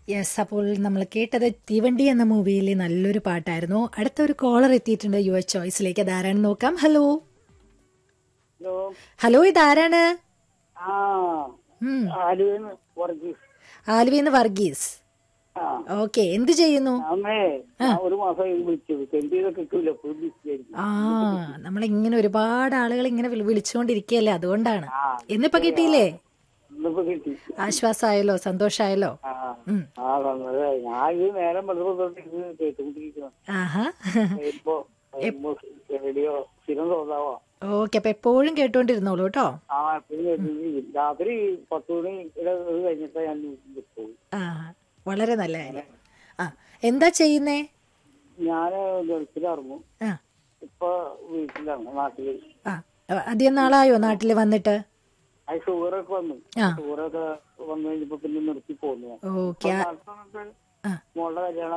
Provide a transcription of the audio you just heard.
Yes അപ്പോൾ നമ്മൾ കേട്ടത് തീവണ്ടി എന്ന മൂവിയിലെ നല്ലൊരു പാട്ടായിരുന്നു അടുത്ത ഒരു കോളർ എത്തിയിട്ടുണ്ട് യുവർ ചോയ്സിലേക്ക് അതാരാണെന്ന് നോക്കാം ഹലോ ഹലോ ഹലോ ഇതാരാണ് ആ ഉം, ആലുവന്ന് വർഗീസ് ആലുവീന്ന് വർഗീസ് ആ ഓക്കെ എന്ത് ചെയ്യുന്നു അമ്മേ ഞാൻ ഒരു മാസം വിളിച്ചത് സെൻഡ് ചെയ്ത കിട്ടൂല ഫുൾ ബിസി ആയിരിക്കും ആ നമ്മളിങ്ങനെ ഒരുപാട് ആളുകൾ ഇങ്ങനെ വിളി- വിളിച്ചുകൊണ്ടിരിക്കുകയല്ലേ അതുകൊണ്ടാണ് ആ എന്നിപ്പോ കിട്ടിയില്ലേ ഇന്നിപ്പോ കിട്ടി ആശ്വാസമായല്ലോ സന്തോഷായല്ലോ ആ ഉം. ആ നല്ലതായി ഞാൻ ഇത് നേരം വെളുപ്പം ഇത് കേട്ടുകൊണ്ടിരിക്കണം ആഹാ ഇപ്പൊ റേഡിയോ സ്ഥിരം തോന്നാവോ ഓക്കെ അപ്പൊ എപ്പോഴും കേട്ടോണ്ടിരുന്നോളൂ കേട്ടോ ആ എപ്പോഴും കേട്ടുകൊണ്ടിരിക്കും രാത്രി പത്ത് മണി ഇത് കഴിഞ്ഞിട്ട് ഞാൻ പോയി ആ വളരെ നല്ല കാര്യം ആ എന്താ ചെയ്യുന്നേ ഞാന് ഗൾഫിലിറങ്ങും ആ ഇപ്പൊ വീട്ടിലാണ് നാട്ടില് ആ അധികം നാളായോ നാട്ടിൽ വന്നിട്ട് അത് ഷുഗറൊക്കെ വന്നു ആ. ഷുഗറൊക്കെ വന്നു കഴിഞ്ഞപ്പോ പിന്നെ നിർത്തി പോന്നു ഞാൻ. ഓക്കെ അപ്പൊ നാട്ടിൽ വന്നിട്ട് ആ. മോളുടെ കല്യാണം